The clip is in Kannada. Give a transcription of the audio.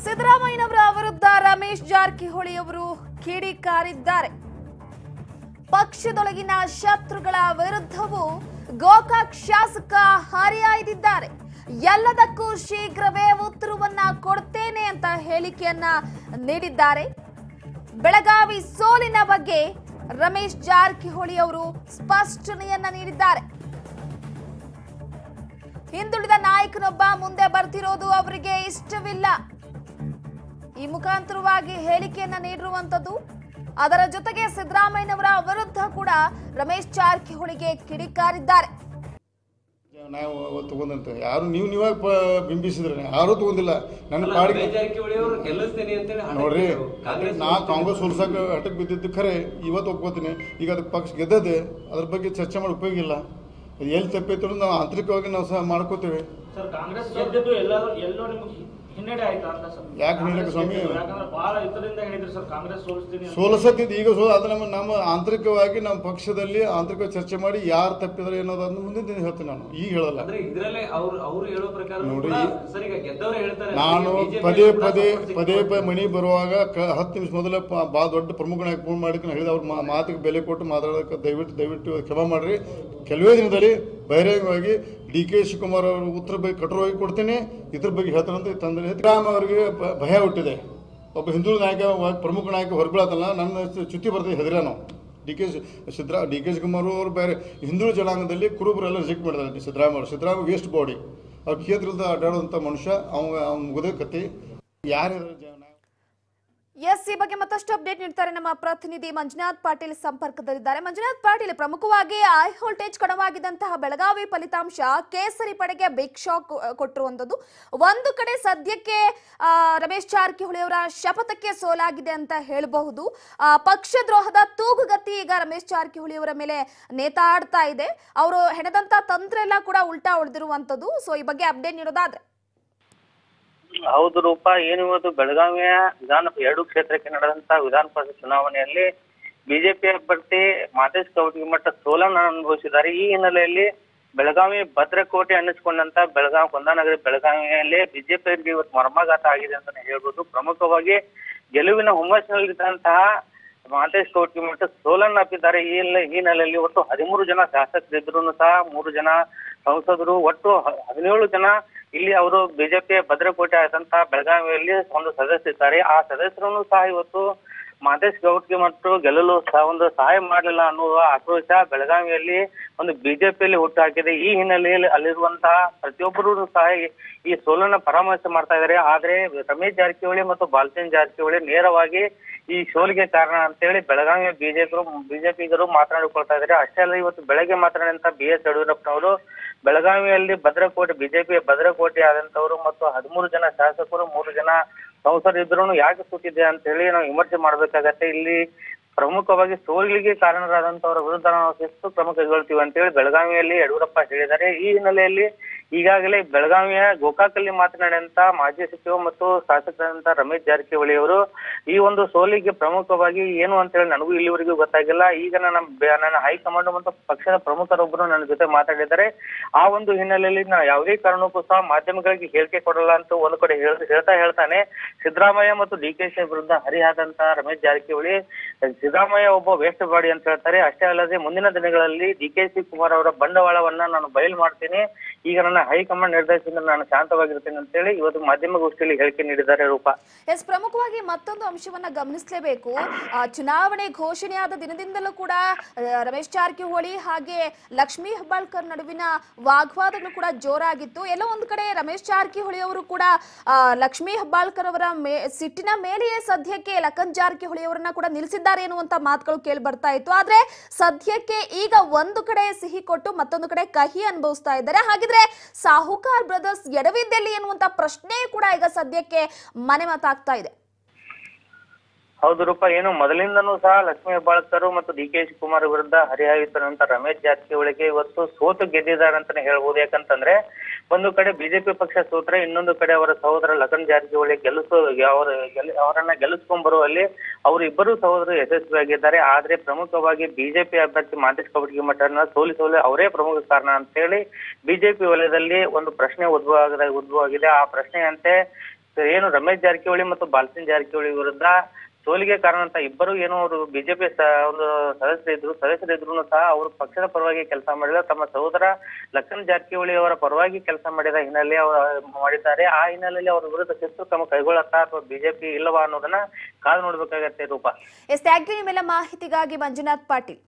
ಸಿದ್ದರಾಮಯ್ಯನವರ ವಿರುದ್ಧ ರಮೇಶ್ ಜಾರಕಿಹೊಳಿ ಅವರು ಕಿಡಿಕಾರಿದ್ದಾರೆ ಪಕ್ಷದೊಳಗಿನ ಶತ್ರುಗಳ ವಿರುದ್ಧವೂ ಗೋಕಾಕ್ ಶಾಸಕ ಹರಿಹಾಯ್ದಿದ್ದಾರೆ ಎಲ್ಲದಕ್ಕೂ ಶೀಘ್ರವೇ ಉತ್ತರವನ್ನ ಕೊಡ್ತೇನೆ ಅಂತ ಹೇಳಿಕೆಯನ್ನ ನೀಡಿದ್ದಾರೆ ಬೆಳಗಾವಿ ಸೋಲಿನ ಬಗ್ಗೆ ರಮೇಶ್ ಜಾರಕಿಹೊಳಿ ಅವರು ಸ್ಪಷ್ಟನೆಯನ್ನ ನೀಡಿದ್ದಾರೆ ಹಿಂದುಳಿದ ನಾಯಕನೊಬ್ಬ ಮುಂದೆ ಬರ್ತಿರೋದು ಅವರಿಗೆ ಇಷ್ಟವಿಲ್ಲ ಈ ಮುಖಾಂತರವಾಗಿ ಹೇಳಿಕೆಯನ್ನ ನೀಡಿರುವಂತದ್ದು ಅದರ ಜೊತೆಗೆ ಸಿದ್ದರಾಮಯ್ಯನವರ ವಿರುದ್ಧ ಕೂಡ ರಮೇಶ್ ಜಾರಕಿಹೊಳಿಗೆ ಕಿಡಿಕಾರಿದ್ದಾರೆ ನಾವು ಅವತ್ತು ತಗೊಂಡಂತ ಯಾರು ನೀವು ನೀವಾಗ ಪ ಬಿಂಬಿಸಿದ್ರೆ ಯಾರೂ ತಗೊಂಡಿಲ್ಲ ನನ್ನ ಪಾಡಿಗೆ ರಮೇಶ್ ಜಾರಕಿಹೊಳಿ ಅವರು ಗೆಲ್ಲಿಸ್ತೇನೆ ಅಂತೇಳಿ ಹಠ ನೋಡ್ರಿ ಬಿಟ್ಟಿದ್ರು. ಕಾಂಗ್ರೆಸ್ ನಾ ಕಾಂಗ್ರೆಸ್ ಸೋಲ್ಸಕ್ಕೆ ಹಠಕ್ಕೆ ಬಿದ್ದಿದ್ದು ಖರೆ ಇವತ್ತು ಒಪ್ಕೋತೀನಿ ಈಗ ಅದಕ್ಕೆ ಪಕ್ಷ ಗೆದ್ದದೆ ಅದ್ರ ಬಗ್ಗೆ ಚರ್ಚೆ ಮಾಡಿ ಉಪಯೋಗ ಇಲ್ಲ ಅದು ಎಲ್ಲಿ ತಪ್ಪೈತೆ ಅನ್ನೋದು ನಾವು ಆಂತರಿಕವಾಗಿ ನಾವು ಸಹ ಮಾಡ್ಕೋತೇವೆ ಸರ್ ಕಾಂಗ್ರೆಸ್ ಗೆದ್ದಿದ್ದು ಎಲ್ಲರೂ ಎಲ್ಲೋ ನಿಮ್ಗೆ ಹಿನ್ನಡೆ ಆಯ್ತಾ ಅಂತ ಸರ್ ಯಾಕೆ ಹಿನ್ನಡೆ ಸ್ವಾಮಿ? ಗೆದ್ದಿದ್ದು, ಯಾಕಂದ್ರೆ ಬಹಳ ಇದರಿಂದ ಹೇಳಿದ್ರಿ ಸರ್ ಕಾಂಗ್ರೆಸ್ ಸೋಲಿಸ್ತೀನಿ ಅಂತ. ಸೋಲಸತ್ತಿದ್ದು ಈಗ ಸೋಲ ಅದು ನಮ್ಮ ನಮ್ಮ ಆಂತರಿಕವಾಗಿ ನಮ್ಮ ಪಕ್ಷದಲ್ಲಿ ಆಂತರಿಕ ಚರ್ಚೆ ಮಾಡಿ ಯಾರು ತಪ್ಪಿದ್ರೆ ಅನ್ನೋದನ್ನು ಮುಂದಿನ ದಿನ ಹೇಳ್ತೀನಿ ನಾನು ಈಗ ಹೇಳಲ್ಲ ಅಂದ್ರೆ ಇದ್ರಲ್ಲೇ ಅವ್ರು ಅವ್ರು ಹೇಳೋ ಪ್ರಕಾರ ನೋಡಿ, ಸರ್ ಈಗ ಗೆದ್ದವ್ರು ಹೇಳ್ತಾರೆ ನಾನು BJP ಪದೇ ಕೂಡ ಪದೇ support ಪದೇ ಸಿಕ್ತು. ಪದೇ ಮನಿ ಬರುವಾಗ ಕ ಹತ್ತು ನಿಮಿಷ ಮೊದಲೇ ಪ- ಭಾಳ ದೊಡ್ಡ ಪ್ರಮುಖನಾಗಿ ಫೋನ್ ಮಾಡಿಕ್ಕೆ ನಾನು ಹೇಳಿದ ಅವ್ರ ಮಾ- ಮಾತಿಗೆ ಬೆಲೆ ಕೊಟ್ಟು ಮಾತಾಡೋದಕ್ಕೆ ದಯವಿಟ್ಟು ದಯವಿಟ್ಟು ಕ್ಷಮಾ ಮಾಡಿರಿ ಕೆಲವೇ ದಿನದಲ್ಲಿ ಬಹಿರಂಗವಾಗಿ ಡಿ ಕೆ ಶಿವಕುಮಾರ್ ಅವ್ರ ಉತ್ತರ ಬಗ್ಗೆ ಕಠೋರವಾಗಿ ಕೊಡ್ತೀನಿ ಇದ್ರ ಬಗ್ಗೆ ಹೇಳ್ತಾನೆ ಅಂತ ತಂದ್ರೆ ಸಿದ್ದರಾಮ ಅವರಿಗೆ ಭ- ಭಯ ಹುಟ್ಟಿದೆ ಒಬ್ಬ ಹಿಂದೂ ನಾಯಕ ಒಬ್ಬ ಪ್ರಮುಖ ನಾಯಕ ಹೊರಬೀಳತ್ತಲ್ಲ ನನ್ನ ಚ್ಯುತಿ ಬರ್ತದೆ ಹೆದರ ನಾವು ಡಿ ಕೆ ಸಿದ್ದರಾ ಡಿ ಕೆ ಶಿವಕುಮಾರ್ ಅವರು ಬೇರೆ ಹಿಂದೂ ಜನಾಂಗದಲ್ಲಿ ಕುರುಬರೆಲ್ಲ ರಿಜೆಕ್ಟ್ ಮಾಡಿದ್ದಾರೆ ಸಿದ್ದರಾಮ ಅವರು ಸಿದ್ದರಾಮ ವೇಸ್ಟ್ ಬಾಡಿ ಅವ್ರ ಕ್ಷೇತ್ರದಿಂದ ಅಡ್ಡಾಡುವಂಥ ಮನುಷ್ಯ ಅವ ಅವ್ನ ಮುಗದ ಕತೆ ಯಾರು ಎಸ್ ಈ ಬಗ್ಗೆ ಮತ್ತಷ್ಟು ಅಪ್ಡೇಟ್ ನೀಡ್ತಾರೆ ನಮ್ಮ ಪ್ರತಿನಿಧಿ ಮಂಜುನಾಥ್ ಪಾಟೀಲ್ ಸಂಪರ್ಕದಲ್ಲಿದ್ದಾರೆ ಮಂಜುನಾಥ್ ಪಾಟೀಲ್ ಪ್ರಮುಖವಾಗಿ ಹೈ ವೋಲ್ಟೇಜ್ ಕಣವಾಗಿದ್ದಂತಹ ಬೆಳಗಾವಿ ಫಲಿತಾಂಶ ಕೇಸರಿ ಪಡೆಗೆ ಬಿಗ್ ಶಾಕ್ ಕೊಟ್ಟಿರುವಂತದ್ದು ಒಂದು ಕಡೆ ಸದ್ಯಕ್ಕೆ ಆ, ರಮೇಶ್ ಜಾರಕಿಹೊಳಿ ಅವರ ಶಪಥಕ್ಕೆ ಸೋಲಾಗಿದೆ ಅಂತ ಹೇಳಬಹುದು ಆ, ಪಕ್ಷದ್ರೋಹದ ತೂಗುಗತಿ ಈಗ ರಮೇಶ್ ಜಾರಕಿಹೊಳಿ ಅವರ ಮೇಲೆ ನೇತಾಡ್ತಾ ಇದೆ ಅವರು ಹೆಣದಂತ ತಂತ್ರ ಎಲ್ಲ ಕೂಡ ಉಲ್ಟಾ ಉಳಿದಿರುವಂತದ್ದು ಸೊ ಈ ಬಗ್ಗೆ ಅಪ್ಡೇಟ್ ನೀಡೋದಾದ್ರೆ ಹೌದು ರೂಪ ಏನು ಇವತ್ತು ಬೆಳಗಾವಿಯ ವಿಧಾನ ಎರಡು ಕ್ಷೇತ್ರಕ್ಕೆ ನಡೆದಂತ ವಿಧಾನ ಪರಿಷತ್ ಚುನಾವಣೆಯಲ್ಲಿ ಬಿಜೆಪಿ ಅಭ್ಯರ್ಥಿ ಮಾದೇಶ್ ಕವಟಗಿಮಠ ಸೋಲನ್ನು ಅನುಭವಿಸಿದ್ದಾರೆ ಈ ಹಿನ್ನೆಲೆಯಲ್ಲಿ ಬೆಳಗಾವಿ ಭದ್ರಕೋಟೆ ಅನ್ನಿಸ್ಕೊಂಡಂತ ಬೆಳಗಾವಿ ಕುಂದಾನಗರಿ ಬೆಳಗಾವಿಯಲ್ಲಿ ಬಿಜೆಪಿಯವರಿಗೆ ಇವತ್ತು ಮರ್ಮಾಘಾತ ಆಗಿದೆ ಅಂತಾನೆ ಹೇಳ್ಬೋದು ಪ್ರಮುಖವಾಗಿ ಗೆಲುವಿನ ಹುಮ್ಮಸ್ಸಿನಲ್ಲಿದ್ದಂತಹ ಮಹಂತೇಶ್ ಕವಟಗಿಮಠ ಸೋಲನ್ನು ಅಪ್ಪಿದ್ದಾರೆ ಈ ಹಿನ್ನೆ- ಈ ಹಿನ್ನೆಲೆಯಲ್ಲಿ ಒಟ್ಟು ಹದಿಮೂರು ಜನ ಶಾಸಕರಿದ್ರು ಸಹ ಮೂರು ಜನ ಸಂಸದರು ಒಟ್ಟು ಹ- ಹದಿನೇಳು ಜನ ಇಲ್ಲಿ ಅವರು ಬಿಜೆಪಿಯ ಭದ್ರಕೋಟೆ ಆದಂತಹ ಬೆಳಗಾವಿಯಲ್ಲಿ ಒಂದು ಸದಸ್ಯರಿದ್ದಾರೆ ಆ ಸದಸ್ಯರನ್ನು ಸಹ ಇವತ್ತು ಮಾದೇಶ್ ಗೌಡ್ಗೆ ಮತ್ತು ಗೆಲ್ಲಲು ಸಹ ಒಂದು ಸಹಾಯ ಮಾಡಲಿಲ್ಲ ಅನ್ನುವ ಆಕ್ರೋಶ ಬೆಳಗಾವಿಯಲ್ಲಿ ಒಂದು ಬಿಜೆಪಿಯಲ್ಲಿ ಹುಟ್ಟು ಹಾಕಿದೆ ಈ ಹಿನ್ನೆಲೆಯಲ್ಲಿ ಅಲ್ಲಿರುವಂತಹ ಪ್ರತಿಯೊಬ್ಬರು ಸಹ ಈ- ಈ ಸೋಲನ್ನ ಪರಾಮರ್ಶೆ ಮಾಡ್ತಾ ಇದ್ದಾರೆ ಆದ್ರೆ ರಮೇಶ್ ಜಾರಕಿಹೊಳಿ ಮತ್ತು ಬಾಲಚಂದ್ರ ಜಾರಕಿಹೊಳಿ ನೇರವಾಗಿ ಈ ಸೋಲಿಗೆ ಕಾರಣ ಅಂತೇಳಿ ಬೆಳಗಾವಿಯ ಬಿಜೆಪಿಗರು ಬಿಜೆಪಿಗರು ಮಾತನಾಡಿಕೊಳ್ತಾ ಇದ್ದಾರೆ ಅಷ್ಟೇ ಅಲ್ಲ ಇವತ್ತು ಬೆಳಗ್ಗೆ ಮಾತನಾಡಿದಂತ ಬಿ ಎಸ್ ಯಡಿಯೂರಪ್ಪನವರು ಬೆಳಗಾವಿಯಲ್ಲಿ ಭದ್ರಕೋಟೆ ಬಿಜೆಪಿಯ ಭದ್ರಕೋಟೆ ಆದಂತವರು ಮತ್ತು ಹದಿಮೂರು ಜನ ಶಾಸಕರು ಮೂರು ಜನ ಸಂಸದರಿದ್ರು ಯಾಕೆ ಕೂತಿದೆ ಅಂತ ಹೇಳಿ ನಾವು ವಿಮರ್ಶೆ ಮಾಡ್ಬೇಕಾಗತ್ತೆ ಇಲ್ಲಿ ಪ್ರಮುಖವಾಗಿ ಸೋಲಿಗೆ ಕಾರಣರಾದಂತವರ ವಿರುದ್ಧ ನಾವು ಶಿಸ್ತು ಕ್ರಮ ಕೈಗೊಳ್ತೀವಿ ಅಂತೇಳಿ ಬೆಳಗಾವಿಯಲ್ಲಿ ಯಡಿಯೂರಪ್ಪ ಹೇಳಿದ್ದಾರೆ ಈ ಹಿನ್ನೆಲೆಯಲ್ಲಿ ಈಗಾಗಲೇ ಬೆಳಗಾವಿಯ ಗೋಕಾಕಲ್ಲಿ ಮಾತನಾಡಿದಂತ ಮಾಜಿ ಸಚಿವ ಮತ್ತು ಶಾಸಕರಾದಂತ ರಮೇಶ್ ಜಾರಕಿಹೊಳಿ ಅವರು ಈ ಒಂದು ಸೋಲಿಗೆ ಪ್ರಮುಖವಾಗಿ ಏನು ಅಂತ ಹೇಳಿ ನನಗೂ ಇಲ್ಲಿವರೆಗೂ ಗೊತ್ತಾಗಿಲ್ಲ ಈಗ ನನ್ನ ಬೆ- ನನ್ನ ಹೈಕಮಾಂಡ್ ಮತ್ತು ಪಕ್ಷದ ಪ್ರಮುಖರೊಬ್ಬರು ನನ್ನ ಜೊತೆ ಮಾತಾಡಿದ್ದಾರೆ ಆ ಒಂದು ಹಿನ್ನೆಲೆಯಲ್ಲಿ ನಾನು ಯಾವುದೇ ಕಾರಣಕ್ಕೂ ಸಹ ಮಾಧ್ಯಮಗಳಿಗೆ ಹೇಳಿಕೆ ಕೊಡಲ್ಲ ಅಂತ ಒಂದು ಕಡೆ ಹೇಳ್- ಹೇಳ್ತಾ ಹೇಳ್ತಾನೆ ಸಿದ್ದರಾಮಯ್ಯ ಮತ್ತು ಡಿ ಕೆ ಶಿ ವಿರುದ್ಧ ಹರಿಹಾದಂತ ರಮೇಶ್ ಜಾರಕಿಹೊಳಿ ಸಿದ್ದರಾಮಯ್ಯ ಒಬ್ಬ ವೇಸ್ಟ್ ಬಾಡಿ ಅಂತ ಹೇಳ್ತಾರೆ ಅಷ್ಟೇ ಅಲ್ಲದೆ ಮುಂದಿನ ದಿನಗಳಲ್ಲಿ ಡಿ ಕೆ ಶಿವಕುಮಾರ್ ಅವರ ಬಂಡವಾಳವನ್ನ ನಾನು ಬಯಲು ಮಾಡ್ತೀನಿ ಈಗ ನನ್ನ ಹೈಕಮಾಂಡ್ ನಿರ್ದೇಶನದಿಂದ ನಾನು ಶಾಂತವಾಗಿರ್ತೀನಿ ಅಂತೇಳಿ ಇವತ್ತು ಮಾಧ್ಯಮಗೋಷ್ಠಿಯಲ್ಲಿ ಹೇಳಿಕೆ ನೀಡಿದ್ದಾರೆ ರೂಪ ಎಸ್ ಪ್ರಮುಖವಾಗಿ ಮತ್ತೊಂದು ಅಂಶವನ್ನ ಗಮನಿಸಲೇಬೇಕು ಆ, ಚುನಾವಣೆ ಘೋಷಣೆಯಾದ ದಿನದಿಂದಲೂ ಕೂಡ ಆ, ರಮೇಶ್ ಜಾರಕಿಹೊಳಿ ಹಾಗೆ ಲಕ್ಷ್ಮೀ ಹೆಬ್ಬಾಳ್ಕರ್ ನಡುವಿನ ವಾಗ್ವಾದಗಳು ಕೂಡ ಜೋರಾಗಿತ್ತು ಎಲ್ಲೋ ಒಂದು ಕಡೆ ರಮೇಶ್ ಜಾರಕಿಹೊಳಿ ಅವರು ಕೂಡ ಆ, ಲಕ್ಷ್ಮೀ ಹೆಬ್ಬಾಳ್ಕರ್ ಅವರ ಮೇ ಸಿಟ್ಟಿನ ಮೇಲೆಯೇ ಸದ್ಯಕ್ಕೆ ಲಖನ್ ಜಾರಕಿಹೊಳಿ ಅವರನ್ನ ಕೂಡ ನಿಲ್ಲಿಸಿದ್ದಾರೆ ಎನ್ನುವಂತ ಮಾತುಗಳು ಕೇಳಿ ಬರ್ತಾ ಇತ್ತು ಆದ್ರೆ ಸದ್ಯಕ್ಕೆ ಈಗ ಒಂದು ಕಡೆ ಸಿಹಿ ಕೊಟ್ಟು ಮತ್ತೊಂದು ಕಡೆ ಕಹಿ ಅನುಭವಿಸ್ತಾ ಇದ್ದಾರೆ ಹಾಗಿದ್ರೆ ಸಾಹುಕಾರ್ ಬ್ರದರ್ಸ್ ಎಡವಿದ್ದಲ್ಲಿ ಎನ್ನುವಂತ ಪ್ರಶ್ನೆ ಕೂಡ ಈಗ ಸದ್ಯಕ್ಕೆ ಮನೆ ಮಾತಾಗ್ತಾ ಇದೆ ಹೌದು ರೂಪ ಏನು ಮೊದಲಿಂದನೂ ಸಹ ಲಕ್ಷ್ಮೀ ಹೆಬ್ಬಾಳ್ಕರ್ ಮತ್ತು ಡಿ ಕೆ ಶಿವಕುಮಾರ್ ವಿರುದ್ಧ ಹರಿಹಾಯುತ್ತಿರುವಂತ ರಮೇಶ್ ಜಾರಕಿಹೊಳಿಗೆ ಇವತ್ತು ಸೋತು ಗೆದ್ದಿದ್ದಾರೆ ಅಂತಾನೆ ಹೇಳ್ಬೋದು ಯಾಕಂತಂದ್ರೆ ಒಂದು ಕಡೆ ಬಿಜೆಪಿ ಪಕ್ಷ ಸೋತ್ರೆ ಇನ್ನೊಂದು ಕಡೆ ಅವರ ಸಹೋದರ ಲಖನ್ ಜಾರಕಿಹೊಳಿ ಗೆಲ್ಲಿಸೋ ಅವರ ಗೆಲ್- ಅವರನ್ನ ಗೆಲ್ಲಿಸ್ಕೊಂಡ್ ಬರುವಲ್ಲಿ ಅವರು ಇಬ್ಬರು ಸಹೋದರರು ಯಶಸ್ವಿಯಾಗಿದ್ದಾರೆ ಆದ್ರೆ ಪ್ರಮುಖವಾಗಿ ಬಿಜೆಪಿ ಅಭ್ಯರ್ಥಿ ಮಾದೇಶ್ ಕವಟಗಿ ಮಠನ ಸೋಲಿಸಲು ಅವರೇ ಪ್ರಮುಖ ಕಾರಣ ಅಂತೇಳಿ ಬಿಜೆಪಿ ವಲಯದಲ್ಲಿ ಒಂದು ಪ್ರಶ್ನೆ ಉದ್ಭವ ಆಗಿದೆ ಉದ್ಭವ ಆಗಿದೆ ಆ ಪ್ರಶ್ನೆಯಂತೆ ಏನು ರಮೇಶ್ ಜಾರಕಿಹೊಳಿ ಮತ್ತು ಬಾಲಚಂದ್ರ ಜಾರಕಿಹೊಳಿ ವಿರುದ್ಧ ಸೋಲಿಗೆ ಕಾರಣ ಅಂತ ಇಬ್ಬರು ಏನೋ ಅವರು ಬಿಜೆಪಿ ಒಂದು ಸದಸ್ಯರಿದ್ರು ಸದಸ್ಯರಿದ್ರು ಸಹ ಅವರು ಪಕ್ಷದ ಪರವಾಗಿ ಕೆಲಸ ಮಾಡಿದ ತಮ್ಮ ಸಹೋದರ ಲಕ್ಷ್ಮಣ್ ಜಾರಕಿಹೊಳಿ ಅವರ ಪರವಾಗಿ ಕೆಲಸ ಮಾಡಿದ ಹಿನ್ನೆಲೆ ಅವರು ಮಾಡಿದ್ದಾರೆ ಆ ಹಿನ್ನೆಲೆಯಲ್ಲಿ ಅವರ ವಿರುದ್ಧ ಶಿಸ್ತು ಕ್ರಮ ಕೈಗೊಳ್ಳತ್ತಾ ಅಥವಾ ಬಿಜೆಪಿ ಇಲ್ಲವಾ ಅನ್ನೋದನ್ನ ಕಾದು ನೋಡ್ಬೇಕಾಗತ್ತೆ ರೂಪ ಎಸ್ ಥ್ಯಾಂಕ್ ಯು ನಿಮ್ಮೆಲ್ಲ ಮಾಹಿತಿಗಾಗಿ ಮಂಜುನಾಥ್ ಪಾಟೀಲ್